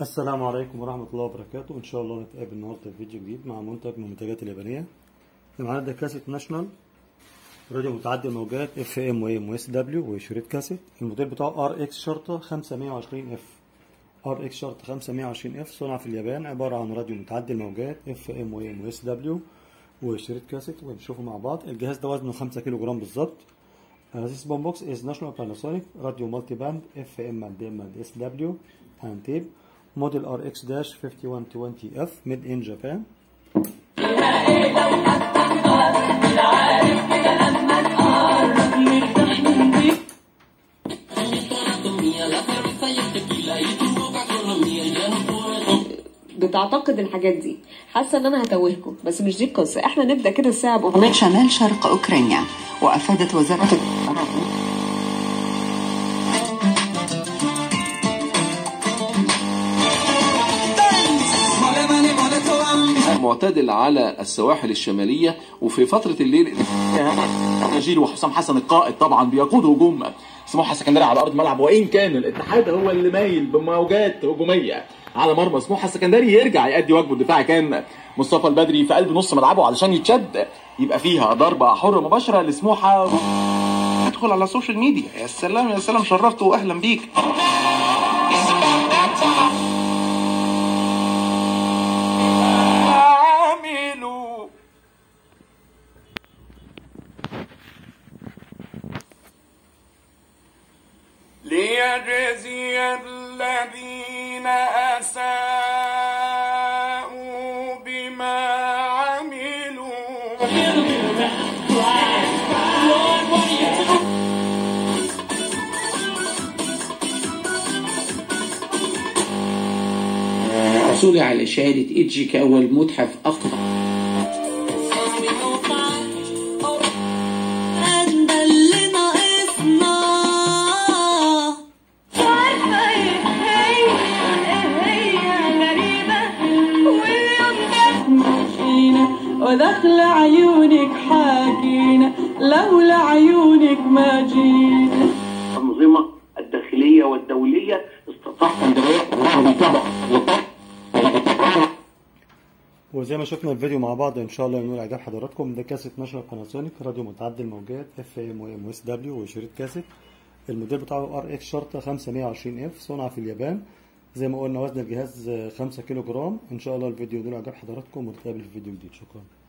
السلام عليكم ورحمة الله وبركاته إن شاء الله نتقابل النهاردة في فيديو جديد مع منتج من المنتجات اليابانية معانا ده كاسيت ناشونال راديو متعدد الموجات اف ام وام واس دبليو وشريط كاسيت الموديل بتاعه ار اكس شرطة 520 اف ار اكس شرطة 520 اف صنع في اليابان عبارة عن راديو متعدد الموجات اف ام وام واس دبليو وشريط كاسيت ونشوفه مع بعض الجهاز ده وزنه 5 كيلو جرام بالظبط Uh, this bomb box is National Panasonic Radio Multiband FM and DM and SW and tape model RX-5120F made in Japan بتعتقد الحاجات دي حاسه ان انا هتوهكم بس مش دي القصه احنا نبدا كده الساعه باغنيه أغنية شمال شرق أوكرانيا وأفادت وزارة معتدل على السواحل الشمالية وفي فترة الليل نجيل وحسام حسن القائد طبعا بيقود هجوم سموحة السكندري على أرض الملعب وإن كان الاتحاد هو اللي مايل بموجات هجومية على مرمى سموحة السكندري يرجع يأدي واجبه الدفاعي كان مصطفى البدري في قلب نص ملعبه علشان يتشد يبقى فيها ضربة حرة مباشرة لسموحة ادخل على السوشيال ميديا يا سلام يا سلام شرفت واهلا بيك عاملوا ليجزي الذين أساءوا بما عملوا حصولي على شهادة إيدجي كأول متحف أخضر ده اللي ناقصنا عارفة ايه هي ايه هي غريبة واليوم ده ماشينا وداخلة عيونك حاجينا لولا عيونك ما جينا الأنظمة الداخلية والدولية استطاعت وزي ما شفنا الفيديو مع بعض ان شاء الله ينور اعجاب حضراتكم ده كاسيت ناشونال باناسونيك راديو متعدد الموجات اف ام وام اس دبليو وشريط كاسيت الموديل بتاعه ار اكس شرطه 520 اف صنع في اليابان زي ما قلنا وزن الجهاز 5 كيلو جرام ان شاء الله الفيديو ينور اعجاب حضراتكم ونتقابل في فيديو جديد شكرا